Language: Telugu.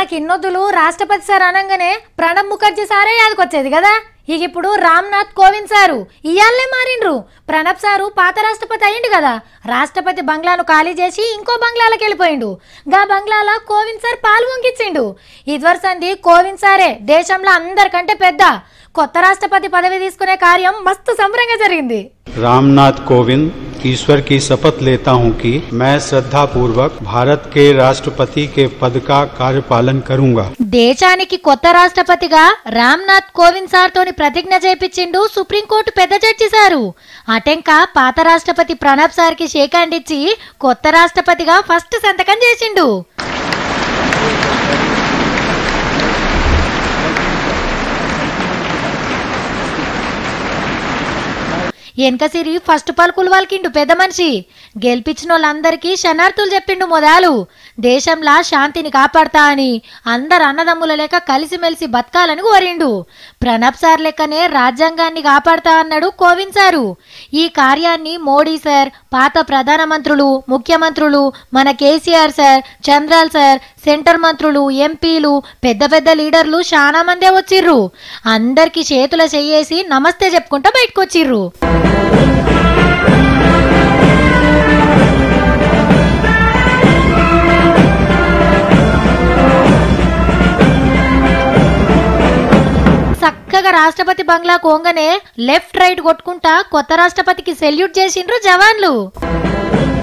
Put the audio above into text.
మనకి ఇన్నొద్దులు రాష్ట్రపతి సార్ అనగానే ప్రణబ్ ముఖర్జీ సారే యాదకొచ్చేది కదా ఇక ఇప్పుడు రామ్నాథ్ కోవింద్ సారు ఇయాలే మారిండ్రు ప్రణబ్ సారు పాత రాష్ట్రపతి అయ్యిండు కదా రాష్ట్రపతి బంగ్లాను ఖాళీ చేసి ఇంకో బంగ్లాలకు వెళ్ళిపోయిండు గా బంగ్లాలో కోవింద్ సార్ పాలు వంకిచ్చిండు ఇదివరసంది కోవింద్ సారే దేశంలో అందరికంటే పెద్ద కొత్త రాష్ట్రపతి పదవి తీసుకునే కార్యం మస్తు సంబరంగా జరిగింది रामनाथ कोविंद ईश्वर की शपथ लेता हूं कि मैं श्रद्धा पूर्वक भारत के राष्ट्रपति के पद का कार्यपालन करूंगा దేశానికి కొత్త రాష్ట్రపతిగా రామ్నాథ్ కోవింద్ సార్ తోని ప్రతిజ్ఞ చేపించిండు సుప్రీంకోర్టు పెద్ద జడ్జి సారు అటెంక పాత రాష్ట్రపతి ప్రణబ్ సార్ కి షేక్ హ్యాండ్ ఇచ్చి కొత్త రాష్ట్రపతిగా ఫస్ట్ సంతకం చేసిండు వెనకసిరి ఫస్ట్ పలుకులు వాళ్ళకిండు పెద్ద మనిషి గెలిపించిన వాళ్ళందరికీ శనార్థులు చెప్పిండు మొదలు దేశంలా శాంతిని కాపాడతా అని అందరు అన్నదమ్ముల లెక్క కలిసిమెలిసి బతకాలని కోరిండు ప్రణబ్ సార్ లెక్కనే రాజ్యాంగాన్ని కాపాడతా అన్నాడు కోవింద్ సారు ఈ కార్యాన్ని మోడీ సార్ పాత ప్రధానమంత్రులు ముఖ్యమంత్రులు మన కేసీఆర్ సార్ చంద్రాల్ సార్ సెంటర్ మంత్రులు ఎంపీలు పెద్ద పెద్ద లీడర్లు చాలా మందే వచ్చిర్రు అందరికి చేతుల చెయ్యేసి నమస్తే చెప్పుకుంటా బయటకు వచ్చిర్రు చక్కగా రాష్ట్రపతి బంగ్లా కోంగనే లెఫ్ట్ రైట్ కొట్టుకుంటా కొత్త రాష్ట్రపతికి సెల్యూట్ చేసిండ్రు జవాన్లు